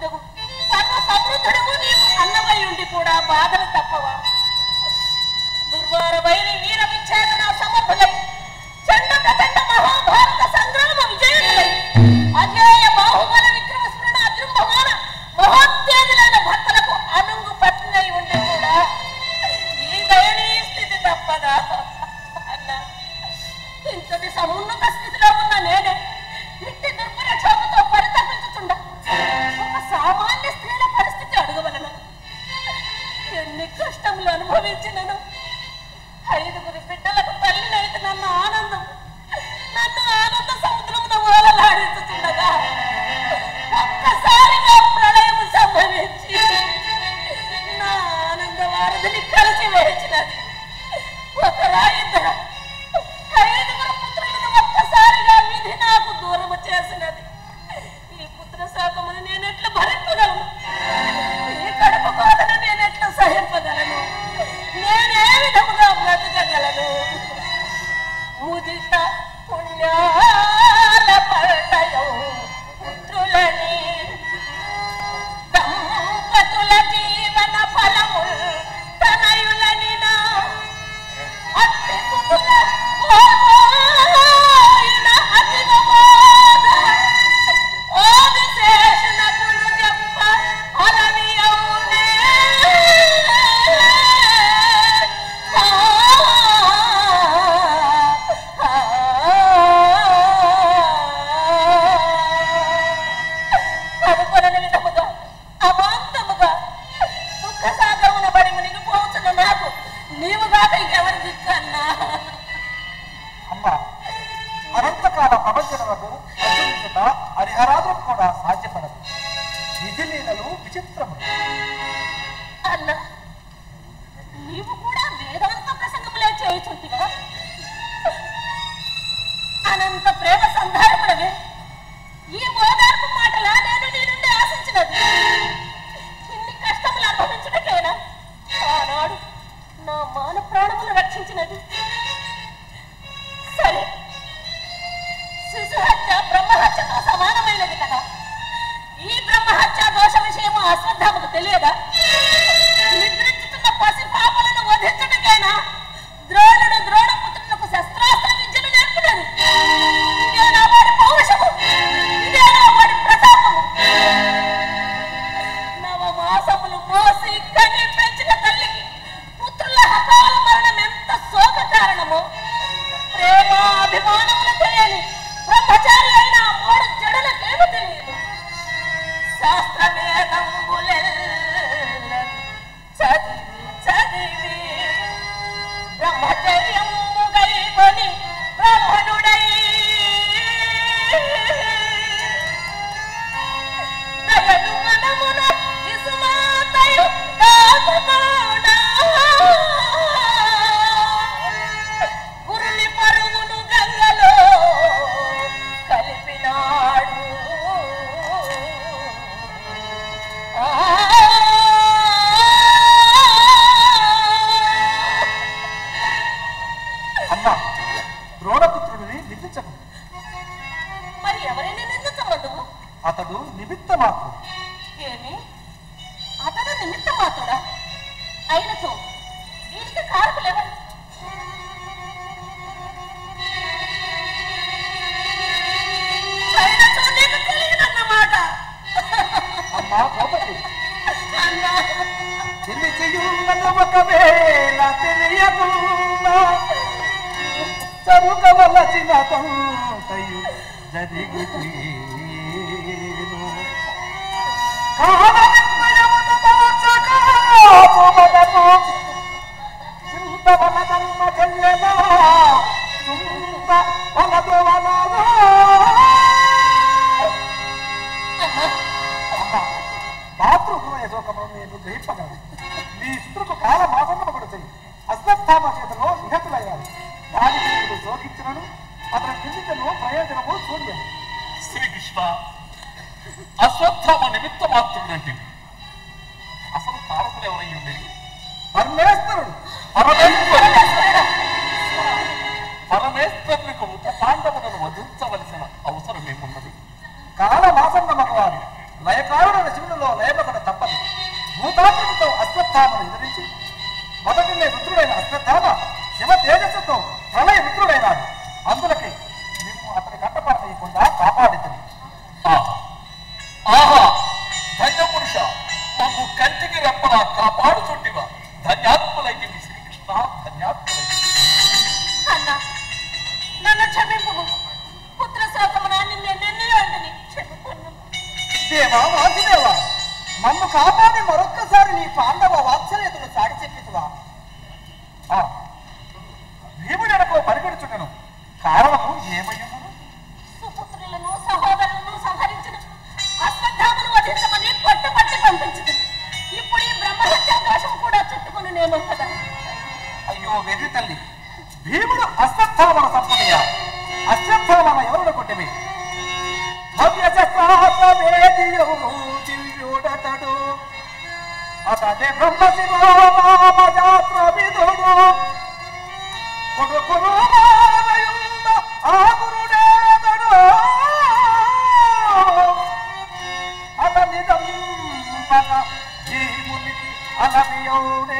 సంపన్నుడవు సర్వ సమృద్ధుడవు నీవు అన్నమై ఉండి కూడా బాధలు తప్పవా దుర్వార వైరి వీర విచ్ఛేదన సమర్థులై చండ ప్రచండ మహాభారత సంగ్రామ విజయులై అజేయ బాహుబల విక్రమ స్మరణ అజృంభమాన మహోత్తేజులైన భర్తలకు అనుంగు పత్ని ఉండి కూడా ఈ దయనీయ స్థితి తప్పదా అన్న ఇంతటి సమున్నత స్థితిలో ఉన్న నేనే ఇట్టి దుర్భర క్షోభతో పరితపించుతుండ ఒక సామాన్య స్త్రీల పరిస్థితి అడుగవలను ఎన్ని కష్టములు అనుభవించినను ఐదుగురు బిడ్డలకు తల్లినైతే నన్ను ఆనందం నన్ను ఆనంద సముద్రమున ఓలలాడించుతుండగా ఒక్కసారిగా ప్రళయం సంభవించి నా ఆనంద వారధిని కలిసి వేచినది ఒకరా ఇద్దరు ఐదుగురు పుత్రులను ఒక్కసారిగా విధి నాకు దూరము చేసినది ఈ పుత్ర శాపమును నేనెట్లు భరింపగలను ఈ కడుపు కోతను నేనెట్లు సహింపగలను నేనే విధముగా బ్రతకగలను ముదిత పుణ్యాల పడయౌ పుత్రులని దంపతుల జీవన ఫలముల్ తనయులని నా అట్టి సుతుల కోపోయిన అతివబోధ ఆదిశేషునకులు చెప్ప అలవియౌనే. ఆ, ఆ, అనుకొనని విధముగా అమాంతముగా దుఃఖ సాగరమున పడి మునిగిపోతున్న నాకు నీవుగాక ఇంకెవరి దిక్కన్నా అమ్మ అనంతకాల ప్రపంచములకు అర్జునుచుట హరిహరాదులకు కూడా సాధ్యపడదు విధి లీలలు విచిత్రములు అన్న నీవు కూడా వేదాంత ప్రసంగములే చేయుచుంటివా అనంత ప్రేమ సంధారపడవే ఈ ఓదార్పు మాటలా నేను నీ నుండి ఆశించినది ఇన్ని కష్టములు అనుభవించుటకేనా ఆనాడు నా మాన ప్రాణములు రక్షించినది సరే శిశుహత్య బ్రహ్మహత్యతో సమానమైనది కదా ఈ బ్రహ్మహత్య దోష విషయము అశ్వత్థాముకు తెలియదా నిద్రించుతున్న పసి పాపలను వధించటకేనా ద్రోణుడు ద్రోణపుత్రులకు శస్త్రాస్త్ర విద్యను నేర్పినది ఇదేనా వాడి పౌరుషము ఇదేనా వాడి ప్రతాపము నవమాసములు మోసి కని పెంచిన తల్లికి పుత్రుల హతాల మరణం ఎంత శోక కారణమో ప్రేమ అభిమానములు తెలియని బ్రహ్మచారి అయిన ఆ మూడు జడులకేమి తెలియదు శాస్త్రవేదంబులెల్ల చదివి చదివి బ్రహ్మచర్యము గైకొని బ్రాహ్మణుడై దయను మనమున విసుమాతయు దాచుకోడా. గురుని పరువును గంగలో కలిపినాడు ఆ అమ్మ ద్రోణపుత్రుడిని నిందించకు మరి ఎవరిని నిందించవద్దు అతడు నిమిత్త మాత్రం ఏమి అతడు నిమిత్త మాత్రుడా అయినచో దీనికి కారకులెవరు అయినచో నీకు తెలియదన్నమాట అమ్మ ద్రౌపది అన్నా చెల్లి చెయ్యున్నది ఒకవేళ తెలియకుండా చరుకవలసిన కొంతయు జరిగితేను కాలనిర్ణయమును మోచకాపుమనకు చింతవలదమ్మ చెల్లెనా చింత వలదు వలదు అమ్మ మాతృహృదయ శోకమును నేను గ్రహింపగలను నీ ఇతరుకు కాల మాసంలో చెయ్యి అశ్వత్థామ చేతలో నిహతులయ్యాలి దానికి నేను శోకించినను అతని నిందితను ప్రయోజనము శూన్యం శ్రీకృష్ణ అశ్వత్థామ నిమిత్త మాత్రుడంటే అసలు తారకులు ఎవరై ఉండేది పరమేశ్వరుడు పరమేశ్వరుడు పరమేశ్వరునికి ఉప పాండవులను వధించవలసిన అవసరం ఏమున్నది కాల మాసంగ మగవాడు లయకారుడైన శివునిలో లయమొకట తప్పదు భూతాకృతితో అశ్వత్థామను ఎదిరించి మొదటినే రుద్రుడైన అశ్వత్థామ శివ తేజస్సుతో ప్రళయ రుద్రుడైనాడు అందులకి మేము అతని కంటపడకుండా కాపాడుతుంది ఆహా ఆహా ధన్య పురుష మమ్ము కంటికి రెప్పలా కాపాడుచుంటివా ధన్యాత్ములైంది శ్రీకృష్ణ ధన్యాత్ములైంది అన్నా నన్ను క్షమింపు పుత్ర శోకమున నిన్నే నిన్నయో అంటిని క్షమిపొన్ను దేవా వాసుదేవా మమ్ము కాపాడి మరొక్కసారి నీ పాండవ వాత్సల్యతను చాటి చెప్పితువా భీముడెనకో పరిగెడుచుండను కారణము ఏమయ్యున్నను సుపుత్రులను సహోదరులను సంహరించిన అశ్వత్థామను వధించమని పట్టుపట్టి పంపించింది ఇప్పుడు ఈ బ్రహ్మహత్య దోషం కూడా చుట్టుకునేమో కదా అయ్యో వెర్రి తల్లి భీముడు అశ్వత్థామన సంపదయ అశ్వత్థామన ఎవరుడు కొట్టివి భవ్య దివ్యుడతడు అతడే బ్రహ్మ శివోమామజాత్ర విధుడు కొడుకును మానయుండ ఆ గురుడేతడు అతని దంపక జీవునికి అనవియోడే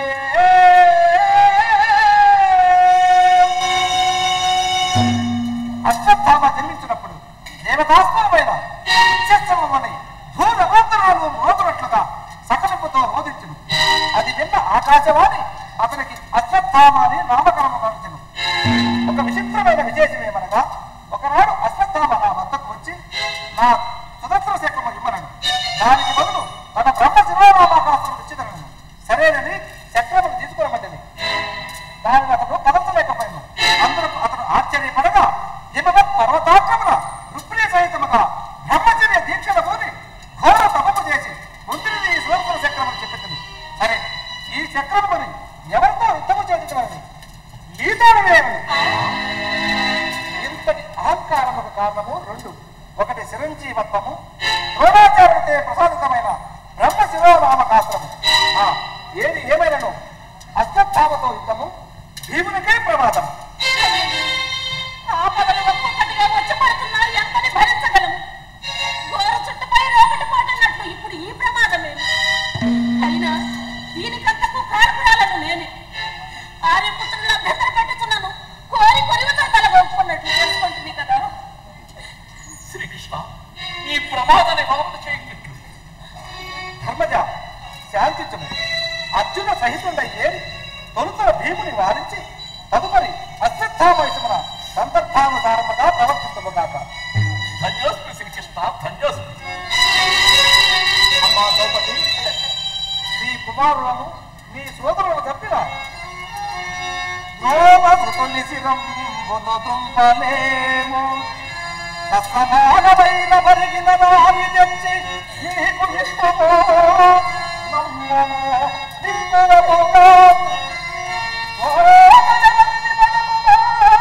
అశ్వత్థామ జన్మించినప్పుడు దేవతాస్పరమైన ఉచ్చస్వమని భూరగోత్తరాలు మోతున్నట్లుగా సకలిపుతో రోధించును అది విన్న ఆకాశవాణి అతనికి అశ్వత్థామ అని నామకరణం నడుచును ఒక విచిత్రమైన విశేషం ఏమనగా ఒకనాడు అశ్వత్థామ నా వద్దకు వచ్చి నా సుదర్శన శకము ఇమ్మనను దానికి బదులు తన బ్రహ్మ శివరామాకాశం ఇచ్చిదనను సరేనని చక్రమును తీసుకురమంటది దానిని అతను కదలలేకపోయాను అందరూ అతను ఆశ్చర్యపడగా హిమవ పర్వతాక్రమున రుక్మిణి సహితముగా బ్రహ్మచర్య దీక్షల పోని ఘోర తపము చేసి మంత్రిని ఈ సుదర్శన చక్రమును చెప్పింది సరే ఈ చక్రముని ఎవరితో యుద్ధము చేయించమని నీతో వేయమని ఇంతటి అహంకారముకు కారణము రెండు ఒకటి చిరంజీవత్వము ద్రోణాచార్యుడితే ప్రసాదితమైన బ్రహ్మ శివరామకాశ్రము ఆ, ఏది ఏమైనను అశ్వత్థామతో యుద్ధము భీమునికే ప్రమాదం ఆపదలు ఒక్కొక్కటిగా వచ్చి పడుతున్నారు ఎంతని భరించగలము గోరు చుట్టుపై రోగటి పోటున్నట్లు ఇప్పుడు ఈ ప్రమాదమే అయినా దీనికంతకు కారకురాలను నేనే ఆర్యపుత్రుల అభ్యంతర పెట్టుచున్నాను కోరి కొరివితో తల ఒప్పుకున్నట్లు చేసుకుంటుంది కదా శ్రీకృష్ణ ఈ ప్రమాద నివారణ చేయించు ధర్మజ శాంతించము అర్జున సహితుండై ఏరి తొలుత భీముని వారించి తదుపరి అశ్వత్థామయసమున సందర్భానుసారముగా ప్రవర్తించముగాక ధన్యోస్మి శ్రీకృష్ణ ధన్యోస్మి అమ్మా ద్రౌపది నీ కుమారులను నీ సోదరులను తప్పిన ద్రోమృతుని శిరంబును తుంపలేము సమానమైన పరిగిన నావి తెచ్చి నీకు ఇష్టమో నమ్మో నిన్నరముగా ఓ జగన్ని మనముగా,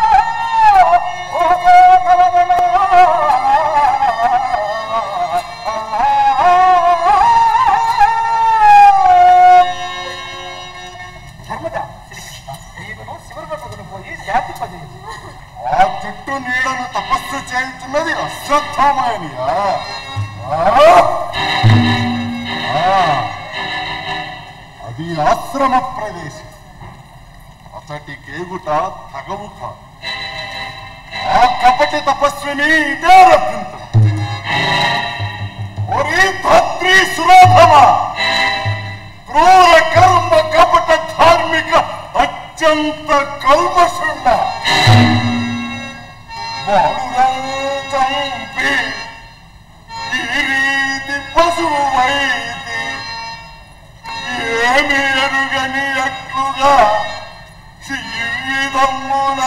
ఓ ధర్మజ శ్రీకృష్ణ నీవును శివరుడు పోయి శాంతింపజేయు ఆ చెట్టు నీడను తపస్సు చేయుచున్నది అశ్వత్థామాయనియా ఆ? ఆ. అది ఆశ్రమ ప్రదేశం అతటి కేగుట తగవు కాదు ఆ కపటి తపస్విని ఇదే రప్పించు ఒరే ధాత్రి సురాధమా క్రూర కర్మ కపట ధార్మిక అత్యంత కల్మషుండ చంపి ఈ రీతి పశువు వైది ఏమి ఎరుగని అట్లుగా ఈ విధమునా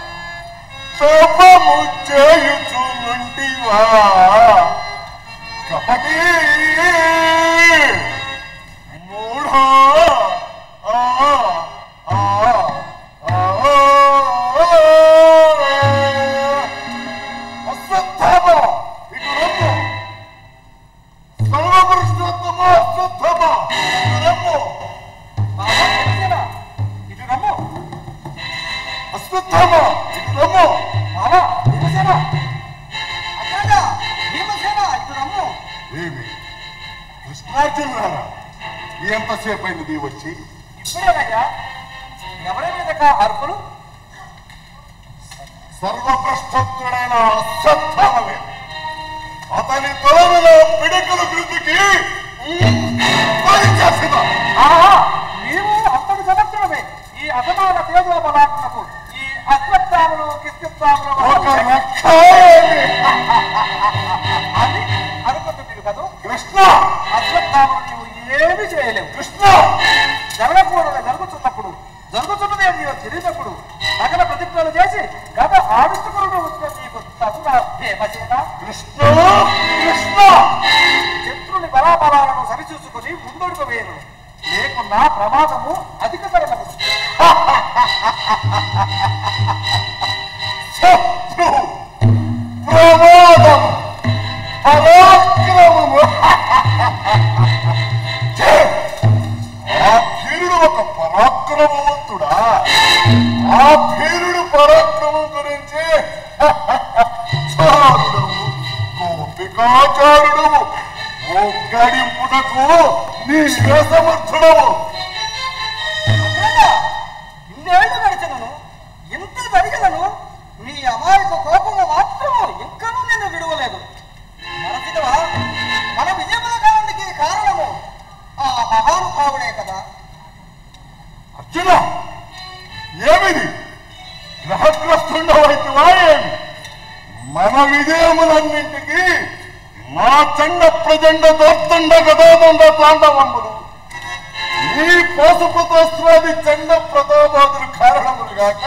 తపము చేయుచుంటివా ఏమి కృష్ణార్జునులారా ఎంతసేపు అయింది వచ్చి ఇప్పుడేనయ్యా ఎవరి మీద అర్పులు సర్వభ్రష్టత్తుడైన అశ్వత్థామవే అతని తొలగిలో పిడకలు కృతికి చేసిన ఆహా నీవు అతడి సమర్థులమే ఈ అసమాన తేజోబలాత్మకు ఈ అశ్వత్థాములు కిస్కిత్తాములు ఒక రక్షాయేమి. అది అనుకుంటుంది కదా కృష్ణ అశ్వత్థాములు నీవు ఏమి చేయలేవు కృష్ణ జరగకూడదు జరుగుతున్నప్పుడు జరుగుతున్నదే నీవు తెలియనప్పుడు సకల ప్రతిజ్ఞలు చేసి గత ఆడుతుకుడు ఉత్పత్తి నీకు తగున భీమసేన కృష్ణ కృష్ణ శత్రుని బలాబలాలను సరిచూసుకుని ముందడుగు వేయను లేకున్నా ప్రమాదము అధికతరమగు శత్రు ప్రమాదం పరాక్రమము ఛే! ఆ భీరుడు ఒక పరాక్రమవంతుడా ఆ భీరుడు పరాక్రమం గురించి చారుడవు గోపికాచారుడవు ఒక్కడింపుటకు నీ సమర్థుడవు ఇన్నేళ్లు గడిచినను ఇంత జరిగినను నీ అమాయక కోపము మాత్రము ఇంకనూ నిన్ను విడువలేదు నరసిదవా మన విజయముల కాలానికి కారణము ఆ మహానుభావుడే కదా అర్జున ఏమిది గ్రహగ్రస్తుండవైతువా ఏమి మన విజయములన్నింటికి మా చండ ప్రజండ దోర్తండ గదాదండ తాండవములు ఈ పశుపతోస్త్రాది చండ ప్రతాపాదులు కారణములు గాక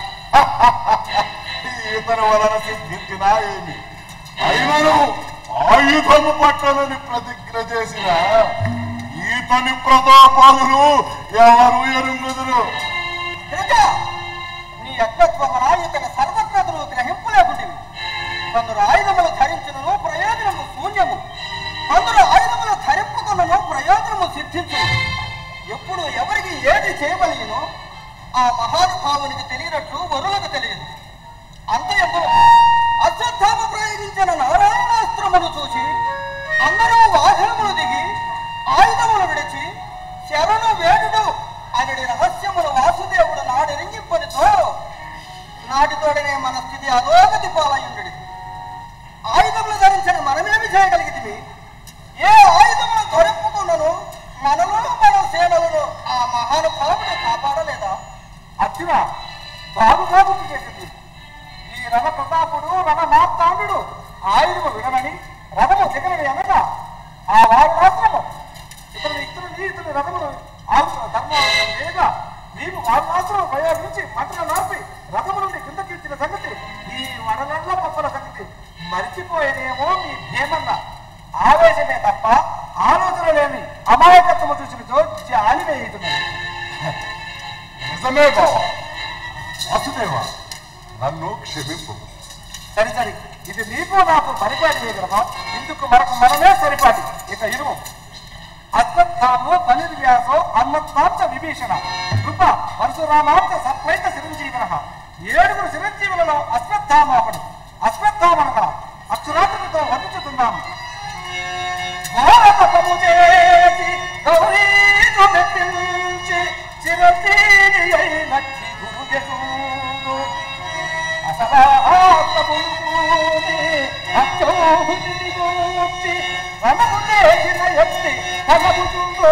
ఇతని వలన సిద్ధించిన ఏమి అయినను ఆయుధము పట్టనని ప్రతిజ్ఞ చేసిన ఈతని ప్రతాపాదులు ఎవరు ఎరుంగుదురు కనుక నీ అజ్ఞత్వమున ఇతని సర్వజ్ఞతలు గ్రహింపులేకుండివి కొందరు ఆయుధములు ధరించును ప్రయోజనము శూన్యము కొందరు ఆయుధములు ధరింపుకున్నను ప్రయోజనము సిద్ధించు ఎప్పుడు ఎవరికి ఏది చేయవలయనో ఆ మహానుభావునికి తెలియనట్లు వరులకు తెలియదు అంత ఎందుకు అశ్వత్థామ ప్రయోగించిన నారాయణాస్త్రమును చూసి అందరూ వాహనములు దిగి ఆయుధములు విడిచి శరణు వేడుడు అతడి రహస్యమును వాసుదేవుడు నాడెరింగిప్పనితో నాటితోడనే మన స్థితి అధోగతి పాలయుండెడి ఆయుధములు ధరించిన మనమేమి చేయగలిగితివి ఏ ఆయుధములు దొరక్కుకున్నను మనలో మన సేనలను ఆ మహానుభావుడు కాపాడలేదా అర్జున బాగుగా గుర్తు చేసింది ఈ రణ ప్రతాపుడు రణ మార్తాండు ఆయుధము విడమని రథము దిగనని అనగా ఆ వారి రాష్ట్రము ఇతరులు ఇతరులు ఇతరులు రథములు ఆగు ధర్మ లేక నీవు వారి రాష్ట్రం ప్రయోగించి పంటలు నాపి రథము నుండి కిందకి ఇచ్చిన సంగతి ఈ వడలల్ల పప్పుల సంగతి మరిచిపోయేదేమో మీ భీమన్న ఆవేశమే తప్ప ఆలోచన లేని అమాయకత్వము చూసిన జోచి ఆలివేయుతున్నది నిజమే బావ వాసుదేవ నన్ను క్షమింపు సరి సరి ఇది నీకు నాకు పరిపాటి చేయగలమా ఇందుకు మనకు మనమే సరిపాటి ఇక ఇరుము అశ్వత్థాము బలిర్వ్యాసో అన్నత్నాంత విభీషణ కృప పరశురామాంత సత్వైత చిరంజీవన ఏడుగురు చిరంజీవులలో అశ్వత్థామ ఒకడు అశ్వత్థామనగా అక్షరాకృతితో వర్ణించుతున్నాము భారతము చేసి గౌరీను మెప్పించి చిరంజీవి అయినట్టి గురు యశోడు అసలాత్మపుని అత్యోహిని గూర్చి మనకు చేసిన ఎత్తి కనబుతుందో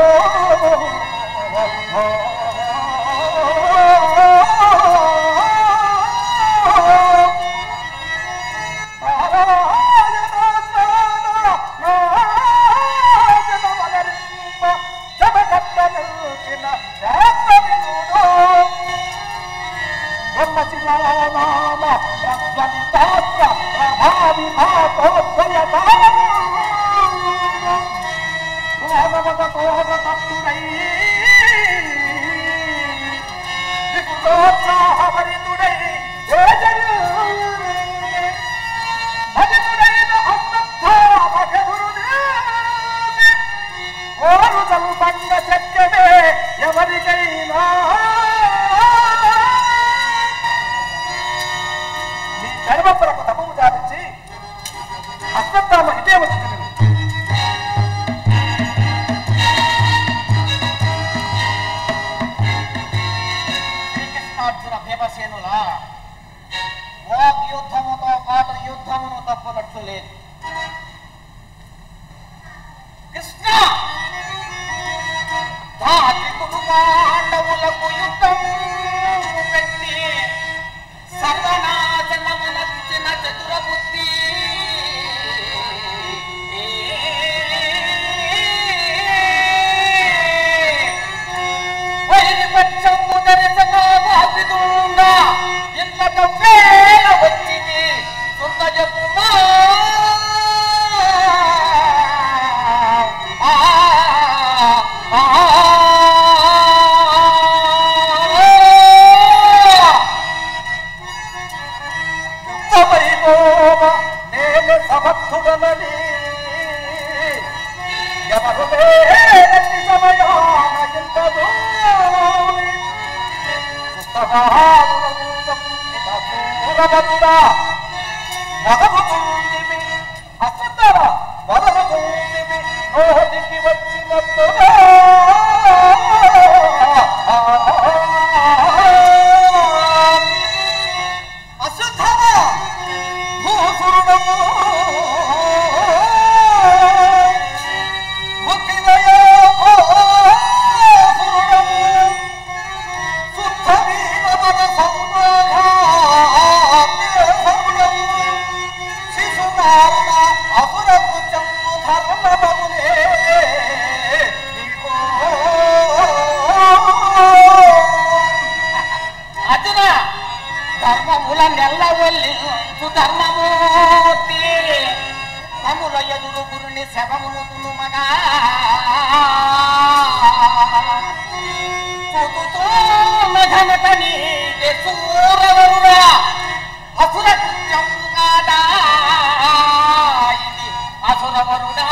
ప్రభావి కృష్ణ ధార్మికుడు పాండవులకు యుద్ధం పెట్టి సర్వనాశనమునచ్చిన చతుర బుద్ధి వైరిపక్షము దర్శనో బాధితుండా ఇంతక వేళ వచ్చింది సుంద చెప్పుమా ఆ, ఆ, ఆ. యుద్ధమైపోవ నేను సమర్థుడనని ఎవరు లేనట్టి సమయాన ఇంతలో సుస్తమాదురముందం ఇక పూరవరుడా వదలుతుందిమి అసతర వదలుతుందిమి నోటికి వచ్చినట్టుగా అశుద్ధమ భూసురుడము ముక్తిదయో భూసురుడము శుద్ధ వీరవర సంగ్రహము శిశునారణ అపురపు చమ్ము ధర్మబములే అర్జున ధర్మముల నెల్లవల్లి ధర్మమూర్తి తముల ఎదురు గురుని శవమును తులుమగా ఘనతని సూరవరుడా అసుర కృత్యము కాదా ఇది అసురవరుడా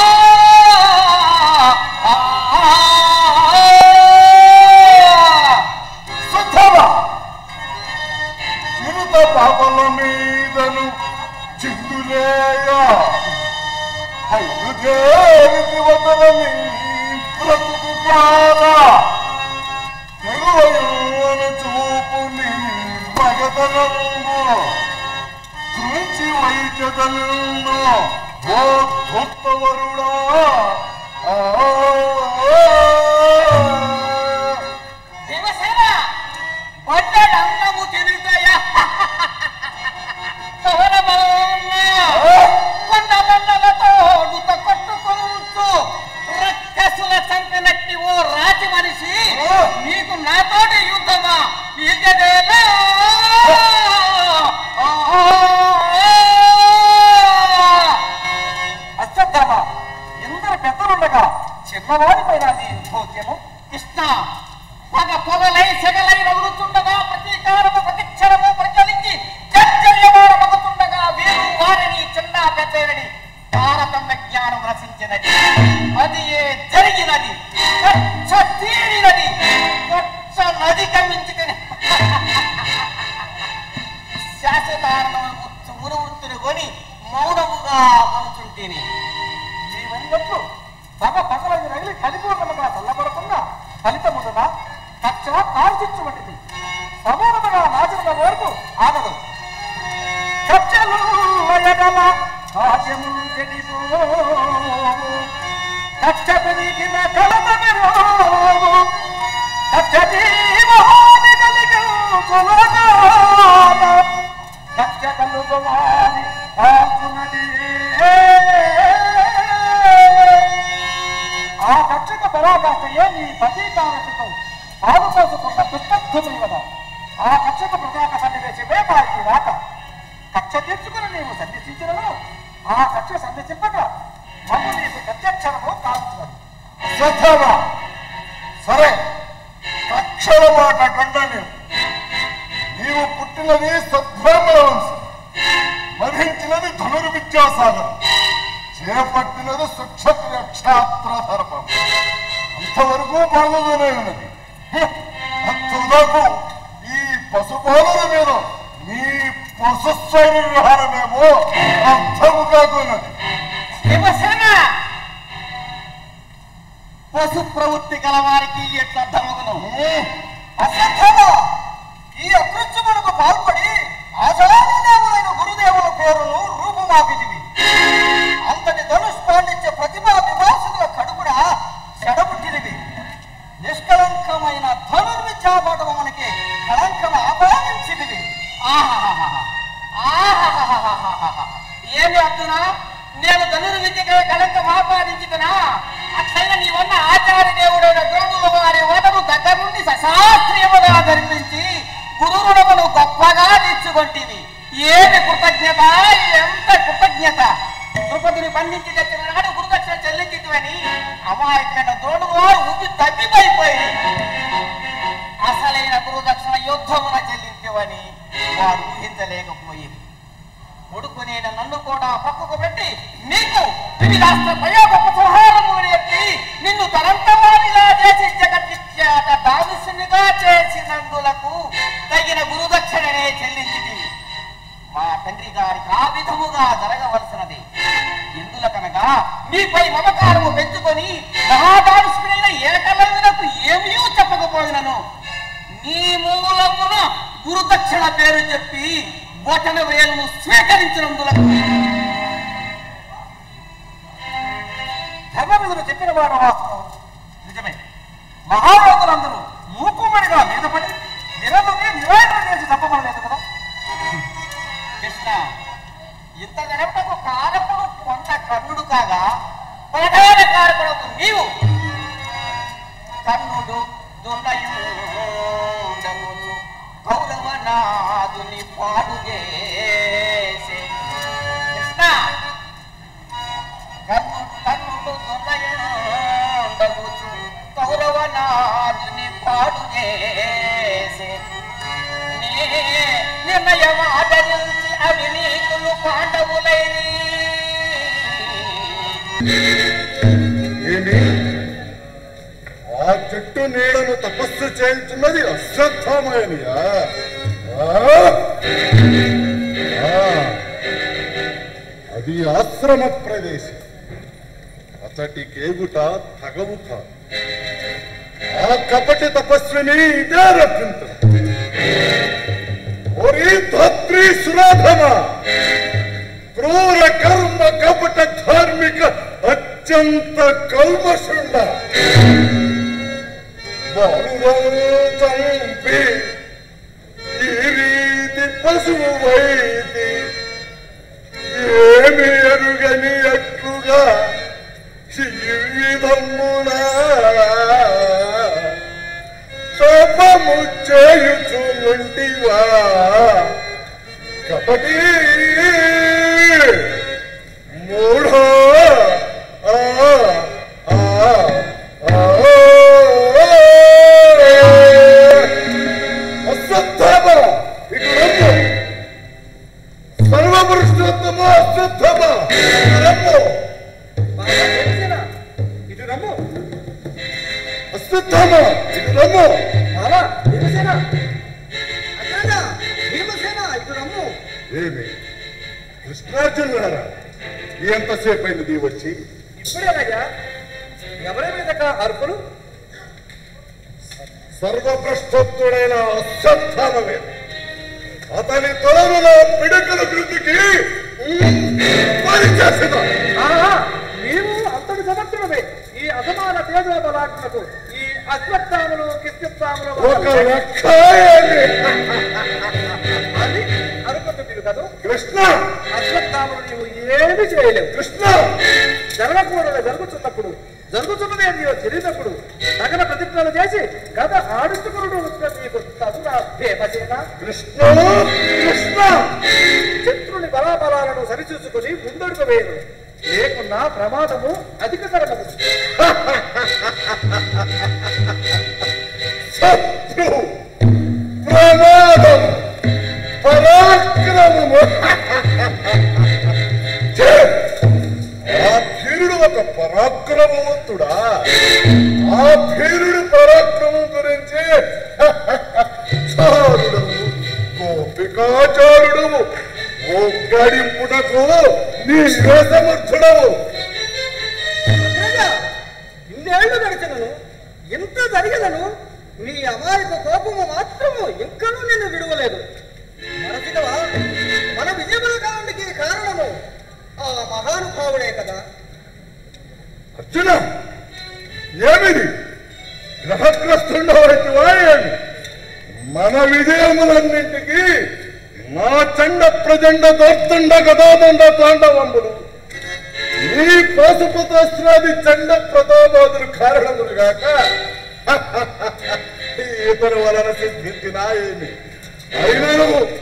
సుధమ చిరుత పాపల మీదను చిందులేయ ఐదుదేవికి వదలని బ్రతుకు కాల తెలువయోను చూపు నీ మగతనము రుచి వైద్యదను ఓ భక్తవరుడా ఆ భీమసేన వండడంగము తిరుగుతాయా కొండలతో డుత కొట్టుకుంటూ రక్కసుల చంపినట్టి ఓ రాతి మనిషి నీకు నాతోటి యుద్ధమా ఇకదేనా అశ్వత్థామ ఎందరు పెద్దలుండగా చిన్నవాడి పైన నీ యుద్ధోద్యమం కృష్ణ పగ పొగలై సెగలై రగులుతుండగా ప్రతీకారము ప్రతిక్షరము ప్రచలించి చర్చల్యమారమగుతుండగా వీరు వారిని చిన్న పెద్దనడి తారతమ్య జ్ఞానం రచించినది అది ఏ జరిగినది కచ్చ తీరినది కచ్చ నది కమించుకుని శాశ్వతారణము ఉరువృత్తులు కొని మౌనముగా కొనుచుంటేని జీవన్నట్లు పగ పగలని రగిలి కలిపూర్ణముగా చల్లబడుతున్న ఫలితముదన కక్ష కాల్చిచ్చువంటిది సమూలముగా నాశనమ వరకు ఆగదు కక్షలు ఎడల కార్యములు చెడిపో కక్ష పెరిగిన కలత మెరుగు కక్ష జీవహాని కలిగించులగాన కక్ష కలుగువారి ఆ కక్షక పరాకాశయే నీ ప్రతీకారతతో పాలు పోసుకున్న దుష్టత్వమే కదా ఆ కక్షక ప్రతాక సన్నివేశమే మాకి రాక కక్ష తీర్చుకుని నీవు సన్నిధించినను ఆ కక్ష సన్నిధింపక మమ్ము నీకు ప్రత్యక్షరము కాల్చున్నది శ్రద్ధమ సరే కక్షల మాట కండని నీవు పుట్టినది సద్బ్రాహ్మణ వంశం మధించినది ధనుర్విద్యాసాగరం చేపట్టినది సుక్షత్రియ క్షాత్ర ధర్మం అంతవరకు బాగుగానే ఉన్నది తుదకు ఈ పశుపాలన మీద నీ పశుశ్రేణి విహారమేమో అర్థము కాకున్నది భీమసేన పశు ప్రవృత్తి గల వారికి ఎట్లా ధర్మగును అశ్వత్థామ ఈ అకృత్యములకు పాల్పడి ఆచరణదేవులైన గురుదేవుల పేరును రూపుమాపితివి అంతటి ధనుష్ పాండిత్య ప్రతిభా విమర్శకుల కృతజ్ఞత ఎంత కృతజ్ఞత ద్రుపదుని బంధించి తెచ్చిన నాడు గురుదక్షిణ చెల్లించిటివని అమాయకులైన దోడుగా ఊపి తప్పిపోయిపోయింది అసలైన గురుదక్షిణ యుద్ధమున చెల్లించవని వారు ఊహించలేకపోయింది కొడుకునైన నన్ను కూడా పక్కకు పెట్టి నీకు వివిధాస్త్ర ప్రయోగోపసంహారము నేర్పి నిన్ను తరంతవారిగా చేసి జగత్విఖ్యాత దానుసునిగా చేసినందులకు తగిన గురుదక్షిణనే చెల్లించింది మా తండ్రి గారికి ఆ విధముగా జరగవలసినది ఎందులకనగా మీపై మమకారము పెంచుకొని మహాదానుష్కుడైన ఏకలవ్యునకు ఏమీ చెప్పకపోయినను నీ మూలమున గురుదక్షిణ పేరు చెప్పి బొటన వేలును స్వీకరించినందులకు ధర్మవిధులు చెప్పిన వాడు వాస్తవం నిజమే మహాయోధులందరూ మూకుమ్మడిగా మీద పడి నిరదుని నిరాకరణ చేసి తప్పమనలేదు కదా కృష్ణ ఇంత జనపకు కారకుడు కొంత కర్ణుడు కాగా ప్రధాన కారకుడు నీవు కర్ణుడు దున్నయుండమును గౌరవనాదుని పాడు చేసే కృష్ణ కర్ణు కర్ణుడు దున్నయుండమును గౌరవనాదుని పాడు చేసే నిర్ణయం ఆదరించి అవినీతులు పాండవులైరి ఏమి ఆ చెట్టు నీడను తపస్సు చేయించున్నది అశ్వత్థామయనియా ఆ? ఆ. అది ఆశ్రమ ప్రదేశం అతటి కేగుట తగవు కాదు ఆ కపటి తపస్విని ఇదే రప్పించు ఓరి ధాత్రి సురాధమ క్రూర కర్మ కపట ధార్మిక అత్యంత కల్మషుండ బాలురను చంపి ఈ రీతి పశువు వైది ఏమి ఎరుగని అట్లుగా ఈ విధమునా తపము చేయుచుంటివా కపటి మూఢో ఆ, ఆ, ఆ, అశ్వత్థామ ఇటు రమ్ము సర్వపురుషోత్తమ అశ్వత్థామ ఇటు రమ్ము ఇటు రమ్ము అశ్వత్థామ ఇటు రమ్ము బావా భీమసేన అక్కడ భీమసేన ఇటు రమ్ము ఏమి కృష్ణార్జునులారా ఎంతసేపు అయింది నీ వచ్చి ఇప్పుడేనయ్యా ఎవరి మీద అర్పులు సర్వభ్రష్టత్తుడైన అశ్వత్థామమే అతని తోరులో పిడకల కృతికి పరిచేసిన ఆహా, నీవు అంతటి సమర్థుడమే ఈ అసమాన తేజో బలాత్మకు ఈ అశ్వత్థాములు కిత్యుత్తాములు ఒక లెక్క ఏమి? అని అనుకుంటుంది కదా కృష్ణ అశ్వత్థాములు నీవు ఏమి చేయలేవు కృష్ణ జరగకూడదు జరుగుతున్నప్పుడు జరుగుతున్నదే నీవు తెలియనప్పుడు తగిన ప్రతిజ్ఞలు చేసి గత ఆడుతుకుడు నీకు తగున భీమసేన కృష్ణ కృష్ణ శత్రుని బలాబలాలను సరిచూసుకుని ముందడుగు వేయను లేకున్నా ప్రమాదము అధికతరము శత్రు ప్రమాదం పరాక్రమము ఛే! ఆ భీరుడు ఒక పరాక్రమవంతుడా ఆ భీరుడు పరాక్రమం గురించి చారుడవు గోపికాచారుడవు ఓ గడింపుటకు నీ సమర్థుడవు ఇన్నేళ్లు గడిచినను ఇంత జరిగినను నీ అమాయక కోపము మాత్రము ఇంకనూ నిన్ను విడువలేదు మరచినవా మన విజయముల కావడానికి కారణము ఆ మహానుభావుడే కదా అర్జున ఏమిది గ్రహగ్రస్తుండవైతే ఏమి మన విజయములన్నింటికి నా చండ ప్రచండ దోర్తుండ గదాదండ తాండవంబులు నీ పాశుపతాస్త్రాది చండ ప్రతాపాదులు కారణములు గాక ఇతరు వలన సిద్ధించిన ఏమి అయినను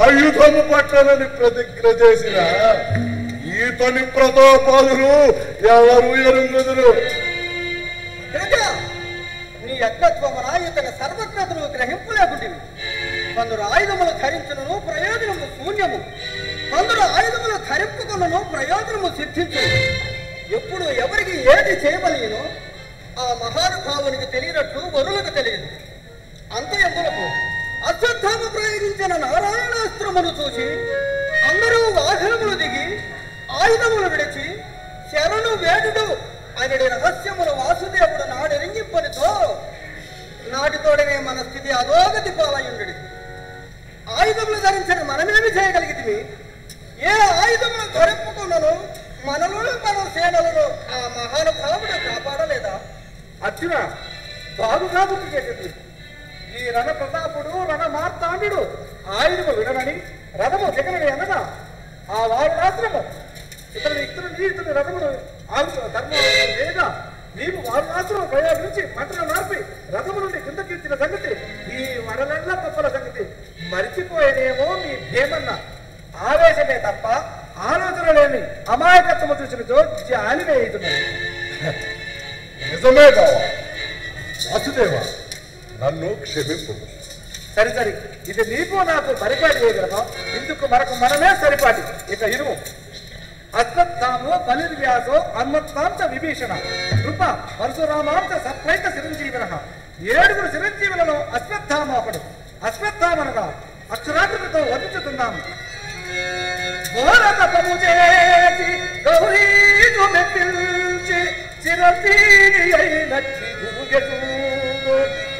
ఆయుధము పట్టనని ప్రతిజ్ఞ చేసిన ఈతని ప్రతాపాదులు ఎవరు ఎరుంగుదురు ప్రజా నీ యజ్ఞత్వమున ఇతని సర్వజ్ఞతను గ్రహింపులేకుంటివి కొందరు ఆయుధములు ధరించును ప్రయోజనము శూన్యము కొందరు ఆయుధములు ధరింపుకున్నను ప్రయోజనము సిద్ధించు ఎప్పుడు ఎవరికి ఏది చేయవలయనో ఆ మహానుభావునికి తెలియనట్లు వరులకు తెలియదు అంత ఎందులకు అశ్వత్థామ ప్రయోగించిన నారాయణాస్త్రమును చూసి అందరూ వాహనములు దిగి ఆయుధములు విడిచి శరణు వేడుడు అనే రహస్యమును వాసుదేవుడు నాడెరింగింపనితో నాటితోడనే మన స్థితి అధోగతి పాలయుండెడి ఆయుధములు ధరించిన మనమేమి చేయగలిగితివి ఏ ఆయుధములు ధరింపుకున్నను మనలో మన సేనలను ఆ మహానుభావుడు కాపాడలేదా అర్జున బాగుగా గుర్తు చేసింది ఈ రణ ప్రతాపుడు రణ మార్తాండు ఆయుధము విడనని రథము దిగనని అనగా ఆ వారి రాత్రము ఇతని ఇతను నీ ఇతని రథమును ఆగు ధర్మం లేదా నీవు వారి రాత్రం ప్రయోగించి మంటలు నార్పి రథము నుండి కిందకి ఇచ్చిన సంగతి ఈ వడలండ్ల పప్పల సంగతి మరిచిపోయేనేమో మీ భీమన్న ఆవేశమే తప్ప ఆలోచన లేని అమాయకత్వము చూసిన జోడ్జి ఆలివేయుతున్నది నిజమే కావా వాసుదేవ నన్ను క్షమింపు సరి సరి ఇది నీకు నాకు పరిపాటి చేయగలమా ఇందుకు మనకు మనమే సరిపాటి ఇక ఇరువు అశ్వత్థామో బలిర్వ్యాసో అన్వత్థాంచ విభీషణ కృప పరశురామాంచ సత్వైత చిరంజీవిన ఏడుగురు చిరంజీవులలో అశ్వత్థామ ఒకడు అశ్వత్థామనగా అక్షరాకృతితో వర్ణించుతున్నాము ఘోర తపము చేసి గౌరీను మెప్పించి చిరంజీవి అయినట్టి గురుగెజూడు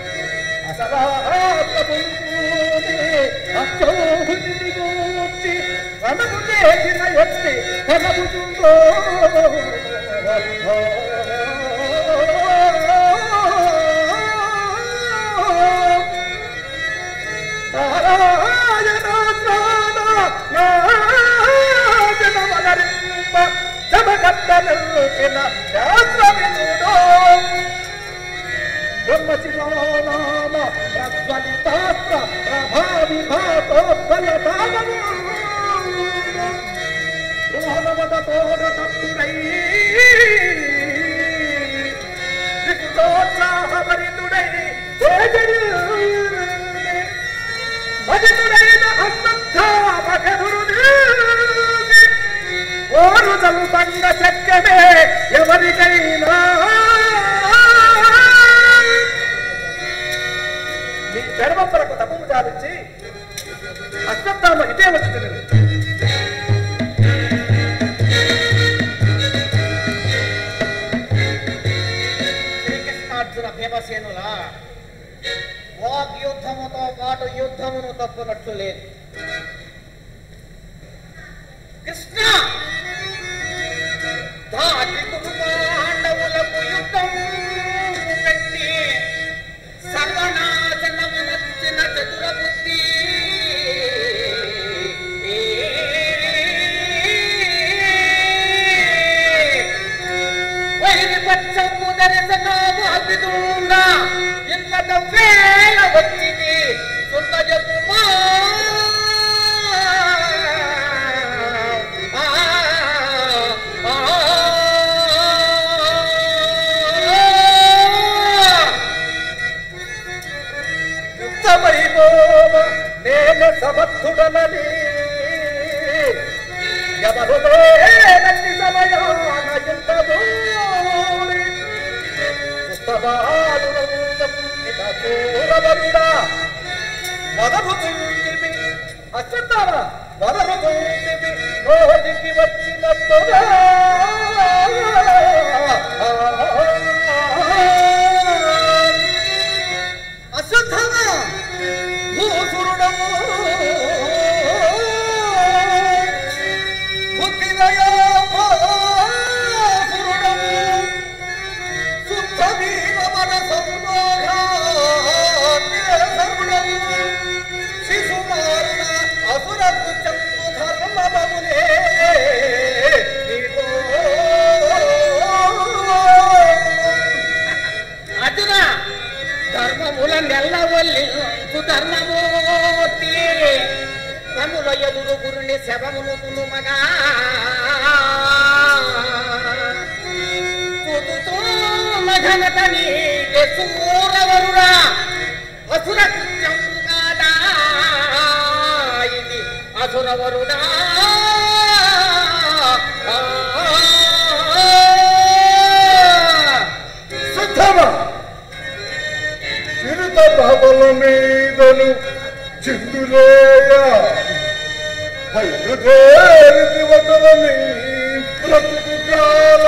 అసలాత్మభూమి అచ్చోహిని గూర్చి రణము చేసిన ఎత్తి కనబుతుందో బ్రహ్మశిలానామ ప్రజ్వలితాస్త్ర ప్రభావి భాతోత్పలతానము రోహనవదతోడ తత్తుడై వికుటోత్సాహభరితుడై భజితుడైన అశ్వత్థామకరుడు ఓరు చల్పంగ చక్కమే ఎవరికైనా నీ గర్భపరకు తపము చాలించి అశ్వత్థామ ఇదే వచ్చుతున్నది శ్రీకృష్ణార్జున భీమసేనుల వాగ్యుద్ధముతో పాటు యుద్ధమును తప్పునట్లు లేదు కృష్ణ దాటి పాండవులకు యుద్ధం పెట్టి సర్వనాశనమునొచ్చిన చతుర బుద్ధి వైరి పక్షము దర్శనము అభిదూంగా ఇంత వేల వచ్చింది సుంద చెప్పుమా యుద్ధమైపోవ నేను సమర్థుడనని ఎవరు లేనట్టి సమయాన యుద్ధమూరి పుస్తకాలునందం ఇక చూడబడుడా వదరుతుంటివి అచ్చంతారా వదరుతుంటివి నోటికి వచ్చినట్టుగా అశ్వత్థామ భూసురుడము బుద్ధిదయా భూసురుడము శుద్ధ వీర మనసముడము శిశుమారుణ అసుర కృత్యము ధర్మమునే నీతో ఘనత నీకే సూరవరుడా అసుర కృత్యము కాదా ఇది అసురవరుడా సిద్ధమా చిరుత బాబల మీదను చిందులేయ బయలుదేరి వదలని బ్రతుకు కాల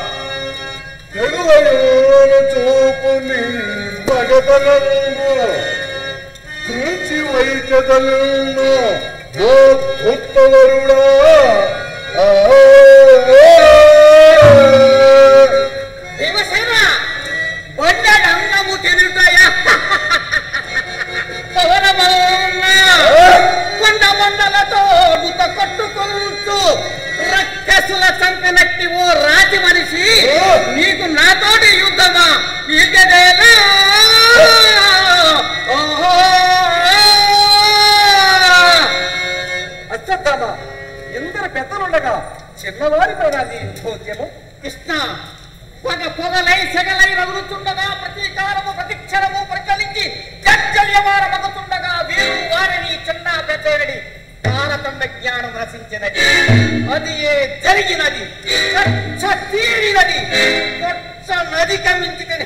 తెలువయోను చూపు నీ మగతనము కృచి వైద్యదలను ఓ ధుత్తవరుడా ఆ భీమసేన బండడంగము తిరుగుతాయా పవనమౌన కొండ మండలతో డుత కొట్టుకుంటూ రక్కసుల చంపినట్టి ఓ రాజు మనిషి నీకు నాతోటి యుద్ధమా ఇకదేలా ఓహో అశ్వత్థామ ఇందరు పెద్దలుండగా చిన్నవారి పైన నీ భోజ్యము కృష్ణ పొగ పొగలై సెగలై రగులుతుండగా ప్రతీకారము ప్రతిక్షణము ప్రచలించి చర్చల్యమారమగుతుండగా వీరు వారిని చిన్న పెద్దడి తారతమ్య జ్ఞానం రచించినది అది ఏ జరిగినది చర్చ తీరినది కొచ్చ నది కమించుకుని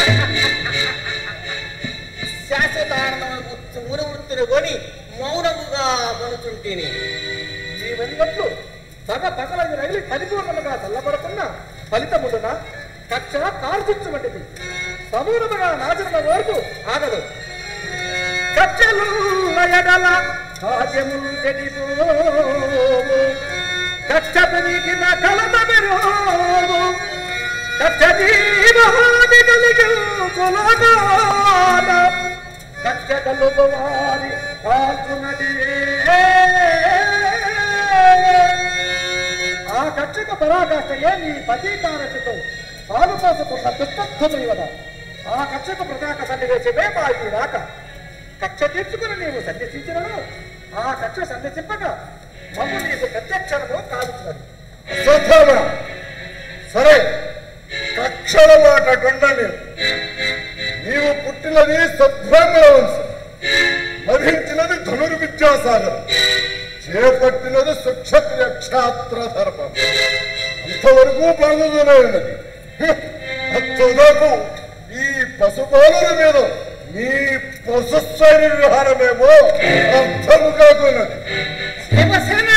శాశ్వతానందము మునువృత్తులు కొని మౌనముగా మనుచుంటిని నీవెన్నట్లు సగ పగలని రైలు పరిపూర్ణముగా చల్లబడుతున్న ఫలితముందున కక్ష కార్చిచ్చమంటిది సమూలముగా నాశనమ వరకు ఆగదు కక్షలు ఎడల కార్యములు చెడిపోవు కక్ష పెరిగిన కలత మెరుగు కక్ష జీవహాని కలిగించులగాన కక్ష కలుగు వారి ఆ కక్షక పరాకాష్ఠయే నీ పతీకారకుతో పాలు పోసుకున్న దుస్తత్వమైవద ఆ కక్షకు ప్రతాక సన్నివేశమే మా ఈ రాక కక్ష తీర్చుకుని నీవు సన్యసించినను ఆ కక్ష సన్యసింపక మమ్ము నీకు ప్రత్యక్షరము కాలుతున్నది సోదర సరే కక్షల మాట కొండని నీవు పుట్టినది సద్బ్రాహ్మణ వంశం మరించినది ధనుర్విద్యాసాగరం చేపట్టినది సుక్షత్రియ క్షాత్ర ధర్మం అంతవరకు బాగుగానే ఉన్నది తుదకు ఈ పశుపాలుల మీద నీ పశుశ్రేణి విహారమేమో అర్థము కాకున్నది శివసేన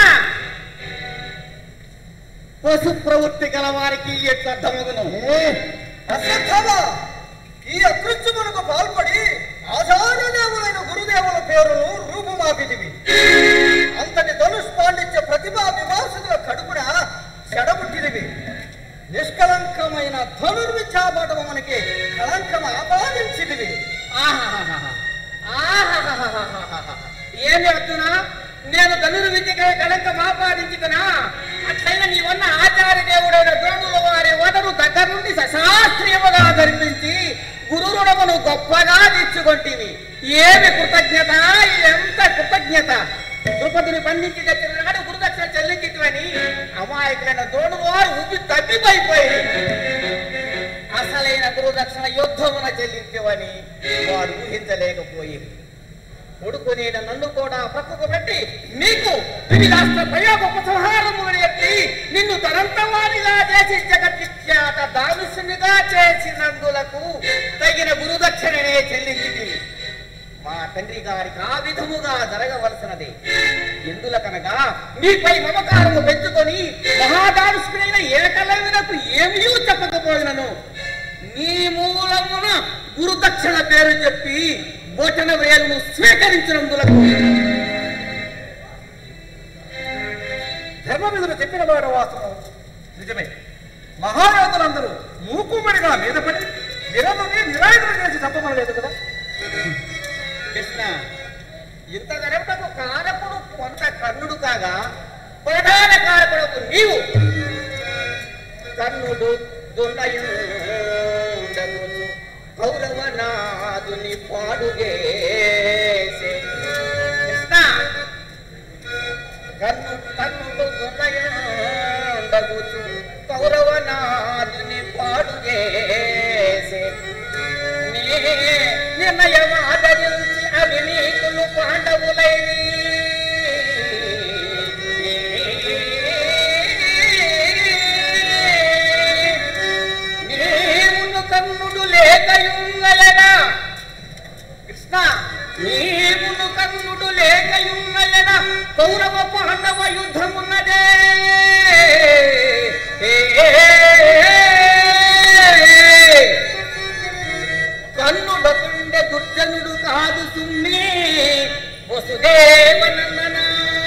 పశు ప్రవృత్తి గల వారికి ఎట్లా అర్థమగును అశ్వత్థామ ఈ అకృత్యమునకు పాల్పడి ఆచార్యదేవులైన గురుదేవుల పేరును రూపుమాపిదివి అంతటి ధనుష్ పాండిత్య ప్రతిభా విమర్శకుల కడుపున చెడబుట్టినవి నిష్కలంకమైన ధనుర్విద్యాపటము మనకి కళంకం ఆపాదించిదివి ఆహాహాహా. ఆహాహాహాహాహా. ఏమి అర్జున నేను ధనుర్విద్యకై కళంక మాపాదించుకునా అట్లయిన నీవన్న ఆచార్య దేవుడైన ద్రోణుల వారి వదను దగ్గర నుండి సశాస్త్రీయముగా ధర్మించి గురు రుణమును గొప్పగా తీర్చుకొంటివి ఏమి కృతజ్ఞత ఎంత కృతజ్ఞత ద్రుపదిని బంధించి తెచ్చిన నాడు గురుదక్షిణ చెల్లించిటివని అమాయకులైన ద్రోణుల వారు ఉబ్బి తప్పిపోయిపోయి అసలైన గురుదక్షిణ యుద్ధమున చెల్లించవని వారు ఊహించలేకపోయి కొడుకునేన నన్ను కూడా పక్కకు పెట్టి నీకు వివిధాస్త్ర ప్రయోగోపసంహారము ఎత్తి నిన్ను తరంతవాదిగా చేసి జగద్విఖ్యాత దానుషునిగా చేసినందులకు తగిన గురుదక్షిణనే చెల్లించింది మా తండ్రి గారికి ఆ విధముగా జరగవలసినది ఎందులకనగా మీపై మమకారము పెంచుకొని మహాదానుష్కుడైన ఏకలవ్యునకు ఏమీ చెప్పకపోయినను నీ మూలమున గురుదక్షిణ పేరు చెప్పి బొటన వేలును స్వీకరించినందులకు ధర్మవిధులు చెప్పిన మాట వాస్తవం నిజమే మహాయోధులందరూ మూకుమ్మడిగా మీద పడి నిరదుని నిరాయుధులు చేసి తప్పమనలేదు కదా కృష్ణ ఇంత జరపకు కారకుడు కొంత కర్ణుడు కాగా ప్రధాన కారకుడు నీవు కర్ణుడు దున్నయుండగును కౌరవనాదుని పాడుగేసే కృష్ణ కర్ణు కర్ణుడు దున్నయుండగుచు కౌరవనాదుని పాడుగేసే నిర్ణయమాదరించి అవినీతులు పాండవులైరి నీవును కన్నుడు లేకయుంగలనా కృష్ణ నీవును కన్నుడు లేకయున్నయన కౌరవ పాండవ యుద్ధమున్నదే కన్నుడకుండే దుర్జనుడు కాదు సుమ్మి వసుదేవనందనా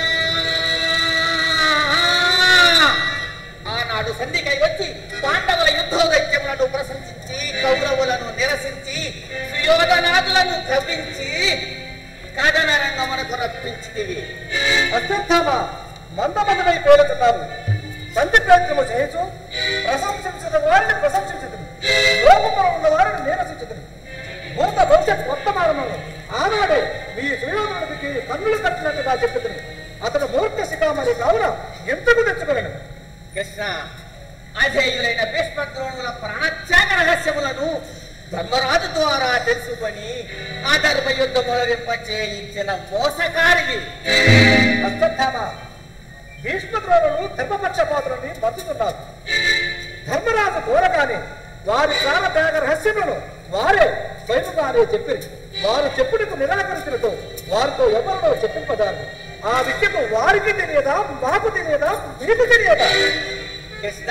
ఆనాడు సంధికై వచ్చి పాండవుల యుద్ధోదైత్యములను ప్రశంసించి కౌరవులను నిరసించి సుయోధనాదులను కవ్వించి కథన రంగమునకు రప్పించితివి అశ్వత్థామ మందమదమై పేరుతున్నావు సంధి ప్రయత్నము చేయొచ్చు ప్రశంసించిన వారిని ప్రశంసించదు లోపమున ఉన్న వారిని నిరసించదు భూత భవిష్యత్ వర్తమానములు ఆనాడే మీ శ్రీరాముడికి కన్నులు కట్టినట్టుగా చెప్పుతుంది అతను మూర్ఖ శిఖామణి కావున ఎంతకు తెచ్చుకోలేను కృష్ణ అజేయులైన భీష్మద్రోణుల ప్రాణత్యాగ రహస్యములను ధర్మరాజు ద్వారా తెలుసుకొని ఆ ధర్మ యుద్ధముల చేయించిన మోసకారివి అశ్వత్థామ భీష్మద్రోణులు ధర్మపక్షపాతులని మద్దుతున్నారు ధర్మరాజు కోరగానే వారి ప్రాణ త్యాగ రహస్యములను వారే స్వయముగానే చెప్పిరి వారు చెప్పుటకు నిరాకరించినతో వారితో ఎవరినో చెప్పింపదారు ఆ విద్యకు వారికి తెలియదా మాకు తెలియదా మీకు తెలియదా కృష్ణ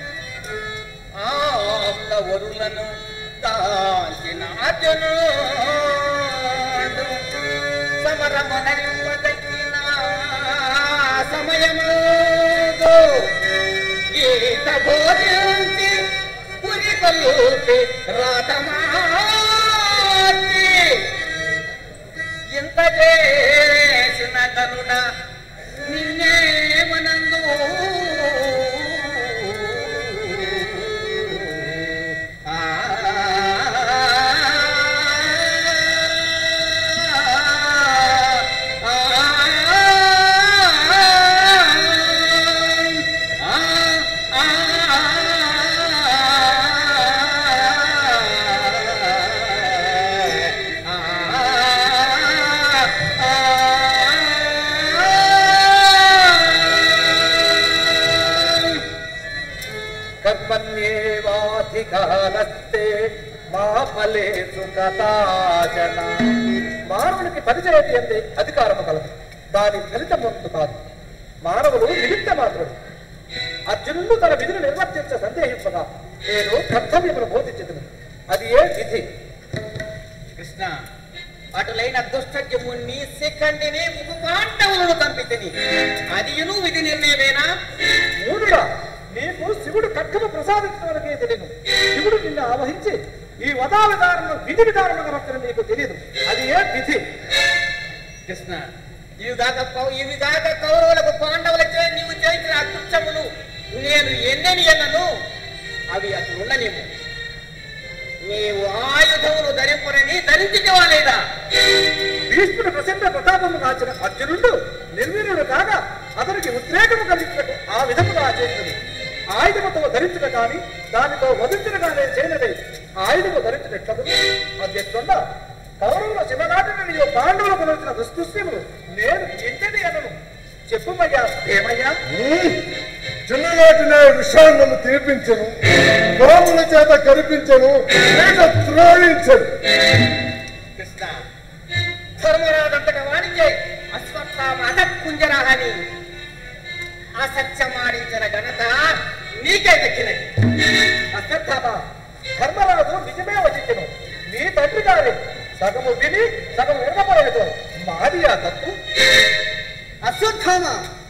ఆప్త వరులను దాల్చిన అర్జునుడు సమరమనరింపదగిన సమయము గీత బోధించి పురి కొల్లుటి రాతమార్చి ఇంత చేసిన కరుణ నిన్నే మనందు ఆ కర్మణ్యేవాధికారస్తే మా ఫలేసు కథాచన మానవునికి పరిచయం అందే అధికారము కలదు దాని ఫలితం వంతు కాదు మానవుడు నిమిత్త మాత్రుడు అర్జునుడు తన విధులు నిర్వర్తించ సందేహింపగా నేను కర్తవ్యమును బోధించదును అది ఏ విధి కృష్ణ అటులైన దుష్టజముణ్ణి శిఖండిని ముఖ పాండవులను పంపితిని అదియును విధి నిర్ణయమేనా మూడుగా నీకు శివుడు కక్కము ప్రసాదించడానికి తెలియదు శివుడు నిన్ను ఆవహించి ఈ వదా విధానం విధి విధానముగా రక్కను నీకు తెలియదు అది ఏ విధి కృష్ణ ఇవి కాక కౌ- ఇవి కాక కౌరవులకు పాండవులచే నీవు చేసిన అకృత్యములు నేను ఎన్నని ఎన్నను అవి అటు ఉండనేమో నీవు ఆయుధములు ధరింపునని ధరించినవా లేదా భీష్ముడు ప్రచండ ప్రతాపము కాచిన అర్జునుడు నిర్వీర్యుడు కాగా అతనికి ఉద్రేకము కలిగినట్టు ఆ విధముగా చేసినది ఆయుధముతో ధరించిన కాని దానితో వధించిన కానీ చేయనదే ఆయుధము ధరించినట్లదు అది ఎట్లుందా కౌరవుల చిన్ననాటిని నీవు పాండవులు కొలిచిన దుష్కృష్యములు నేను ఎంతని అనను చెప్పుమయ్యా ఏమయ్యా చిన్ననాటి నా విషాన్నము తీర్పించను పాముల చేత కనిపించను లేక త్రోడించను కృష్ణ ధర్మరాజంతట వాణిజ్య అశ్వత్థామ అధకుంజరాహని అసత్యమాడించిన ఘనత నీకే దక్కినది అశ్వత్థామ ధర్మరాజు నిజమే వచించను నీ తండ్రి గారి సగము విని సగము వినపడలేదు మాది ఆ తప్పు అశ్వత్థామ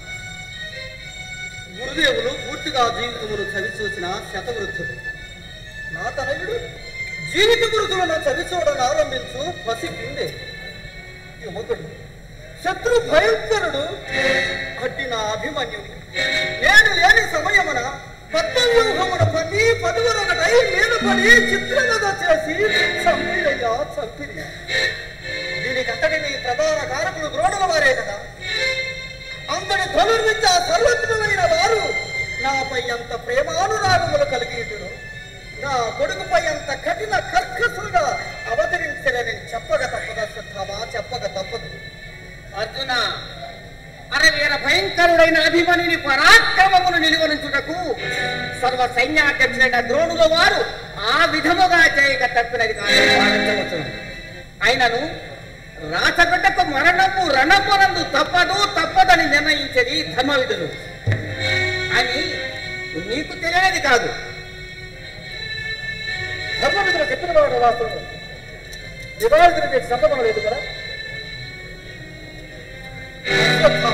గురుదేవులు పూర్తిగా జీవితమును చవి చూసిన శతవృద్ధుడు నా తనయుడు జీవిత వృద్ధులను చవి చూడని ఆరంభించు పసి పిండే యువకుడు శత్రు భయంకరుడు అడ్డి నా అభిమన్యుని నేను లేని సమయమున పద్మవ్యూహమున పని పదువురొకటై నేను పడి చిత్రగత చేసి చంపిరయ్యా చంపిరి దీనికంతటిని ప్రధాన కారకులు ద్రోణుల వారే కదా అంతటి ధనుర్విద్య సర్వత్వమైన వారు నాపై అంత ప్రేమానురాగములు కలిగి ఉండును. నా కొడుకుపై అంత కఠిన కర్కశులుగా అవతరి అశ్వత్థామ చెప్పక తప్పదు అర్జున అరవీర భయంకరుడైన అభిమన్యుని పరాక్రమమును నిలువరించుటకు సర్వ సైన్యాధ్యక్షుడైన ద్రోణుల వారు ఆ విధముగా చేయక తప్పినది కాదు భావించవచ్చును అయినను రాచగడ్డకు మరణము రణమునందు తప్పదు తప్పదని నిర్ణయించేది ధర్మవిధులు అని నీకు తెలియనిది కాదు ధర్మవిధులు చెప్పిన వాడు వాస్తవం వివాహితులు మీకు సంబంధం లేదు కదా అశ్వత్థామ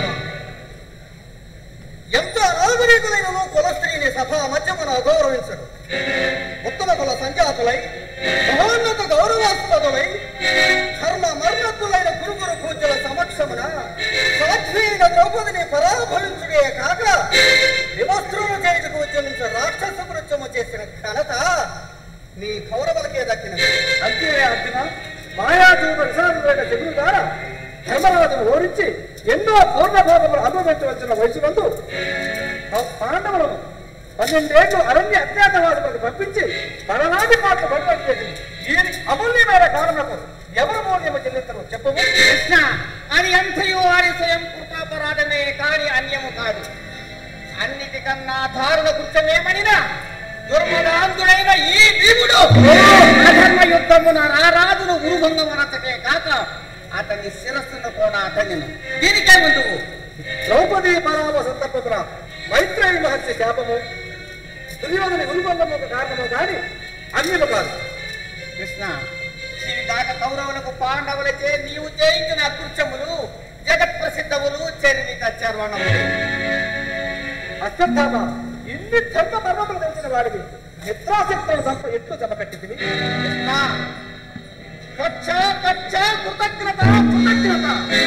ఎంత నాగరికులైనను కుల స్త్రీని సభా మధ్యమున గౌరవించడు ఉత్తమ కుల సంజాతులై మహోన్నత గౌరవాస్పదులై ధర్మ మర్మత్తులైన గురుగురు పూజల సమక్షమున సాధ్వీన ద్రౌపదిని పరాభవించుడే కాక వివస్త్రము చేయుటకు ఉద్యమించ రాక్షస కృత్యము చేసిన ఘనత నీ కౌరవులకే దక్కినది అంతే అర్జున మాయాచూత విశాలుడైన శకుని ద్వారా ధర్మరాజును ఓడించి ఎన్నో పూర్ణ భోగములు అనుభవించవలసిన వయసునందు ఆ పాండవులను పన్నెండేళ్లు అరణ్య అజ్ఞాతవాదులకు పంపించి పలనాటి మాటలు బయటకు చేసింది ఈ అమూల్యమైన కారణకు ఎవరు మూల్యము చెల్లించరు చెప్పము కృష్ణ అది అంతయు వారి స్వయం కృపాపరాధమే కాని అన్యము కాదు అన్నిటికన్నా దారుణ కృత్యమేమనినా దుర్మదాంతుడైన ఈ భీముడు అధర్మ యుద్ధమున రారాజును ఉరుభంగమనతకే కాక అతని శిరస్సును కూడా అతనిను దీనికే ముందు ద్రౌపది పరామ సందర్భమున మైత్రేయి మహర్షి శాపము దుర్యోధని ఉల్బంధముకు కారణము కాని అన్యము కాదు కృష్ణ ఇవి కాక కౌరవులకు పాండవులచే నీవు చేయించిన అకృత్యములు జగత్ ప్రసిద్ధములు చరివిత చర్వణములు అశ్వత్థామ ఇన్ని ధర్మ మర్మములు తెలిసిన వాడివి మిత్రాశక్తులను సంప ఎట్లు జమకట్టింది కృష్ణ కచ్చ కచ్చ కృతజ్ఞత కృతజ్ఞత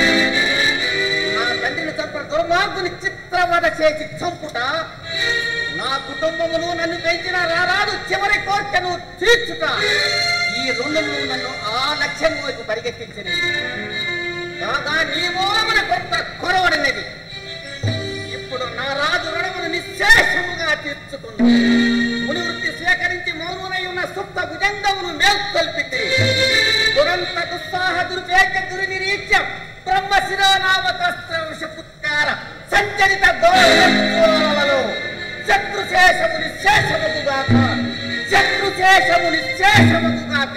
నా తండ్రిని చంపిన దుర్మార్గుని చిత్రవద చేసి చంపుట నా కుటుంబములు నన్ను పెంచిన రారాదు చివరి కోరికను తీర్చుట ఈ రెండును నన్ను ఆ లక్ష్యం వైపు పరిగెత్తించినది కాగా నీ మూలమున కొంత కొరవడినది ఇప్పుడు నా రాజు రుణమును నిశ్శేషముగా తీర్చుకుంది ముని వృత్తి స్వీకరించి మౌనునై ఉన్న సుప్త భుజంగమును మేల్కొల్పింది దురంత దుస్సాహ దుర్వేగ దుర్నిరీత్యం బ్రహ్మ శిరోనామకస్త్ర విషపుత్కార సంచరిత గౌరవలో శత్రుశేషము నిశ్శేషముగాక శత్రుశేషము నిశ్శేషముగాక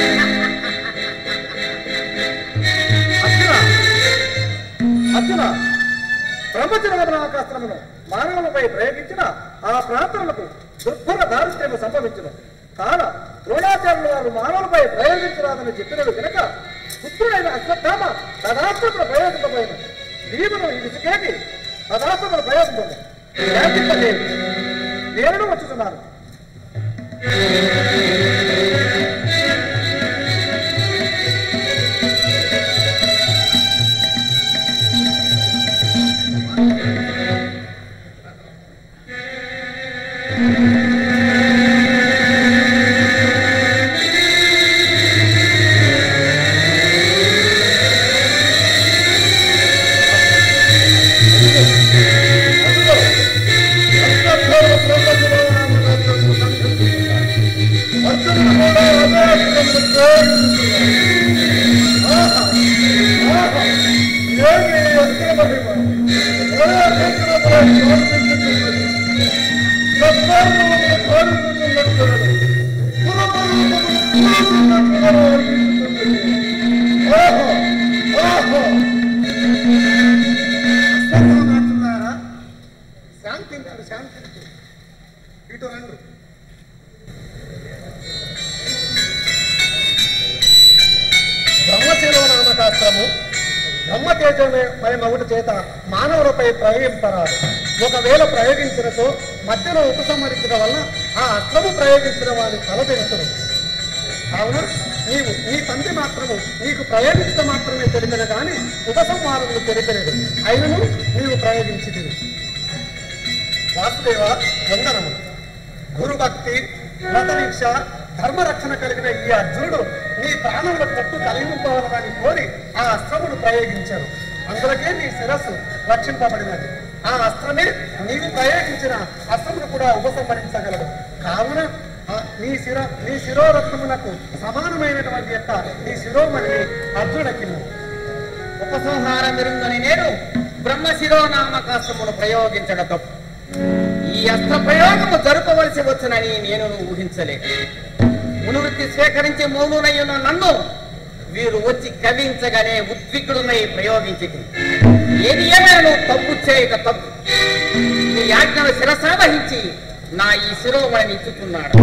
అర్జున అర్జున బ్రహ్మచర్యవనాకాస్త్రమును మానవులపై ప్రయోగించిన ఆ ప్రాంతములకు దుర్భర దారిద్ర్యము సంభవించును కాన ద్రోణాచార్యుల వారు మానవులపై ప్రయోగించరాదని చెప్పినది కనుక పుత్రుడైన అశ్వత్థామ తదాస్త్రములు ప్రయోగింపబోయిన నీవును ఈ విసుకేటి తదాస్త్రములు ప్రయోగింపము ప్రయోగింపలేదు నేను వచ్చుతున్నాను శాంతించు శాంతించు ఇటు రండు బ్రహ్మశిలో నామశాస్త్రము బ్రహ్మతేజమయ మగుడు చేత మానవులపై ప్రయోగింపరాదు ఒకవేళ ప్రయోగించినతో మధ్యలో ఉపసంహరించడం వల్ల ఆ అస్త్రము ప్రయోగించిన వారి తల తెలుసును కావున నీవు నీ తండ్రి మాత్రము నీకు ప్రయోగించడం మాత్రమే తెలియదు కానీ ఉపసంహారములు తెలియలేదు అయినను నీవు ప్రయోగించింది వాసుదేవ వందనము గురుభక్తి మతదీక్ష ధర్మరక్షణ కలిగిన ఈ అర్జునుడు నీ ప్రాణములకు పట్టు కలిగింపాలని కోరి ఆ అస్త్రమును ప్రయోగించారు అందులకే నీ శిరస్సు రక్షింపబడినది ఆ అస్త్రమే నీవు ప్రయోగించిన అస్త్రమును కూడా ఉపసంహరించగలదు కావున ఆ- నీ శిర నీ శిరోరత్నములకు సమానమైనటువంటి యొక్క నీ శిరోమణిని అర్జునకి ఉపసంహారం విరుందని నేను బ్రహ్మశిరోనామకాస్త్రమును ప్రయోగించడం తప్పు ఈ అస్త్ర ప్రయోగము జరపవలసి వచ్చునని నేను ఊహించలేదు మునువృత్తి స్వీకరించి మౌనునయ్యున్న నన్ను వీరు వచ్చి కవించగానే ఉద్విగ్నుడై ప్రయోగించి ఏది ఏమైనా నువ్వు తప్పు చేయక తప్పు నీ ఆజ్ఞను శిరసావహించి నా ఈ శిరోమణిని ఇచ్చుతున్నాడు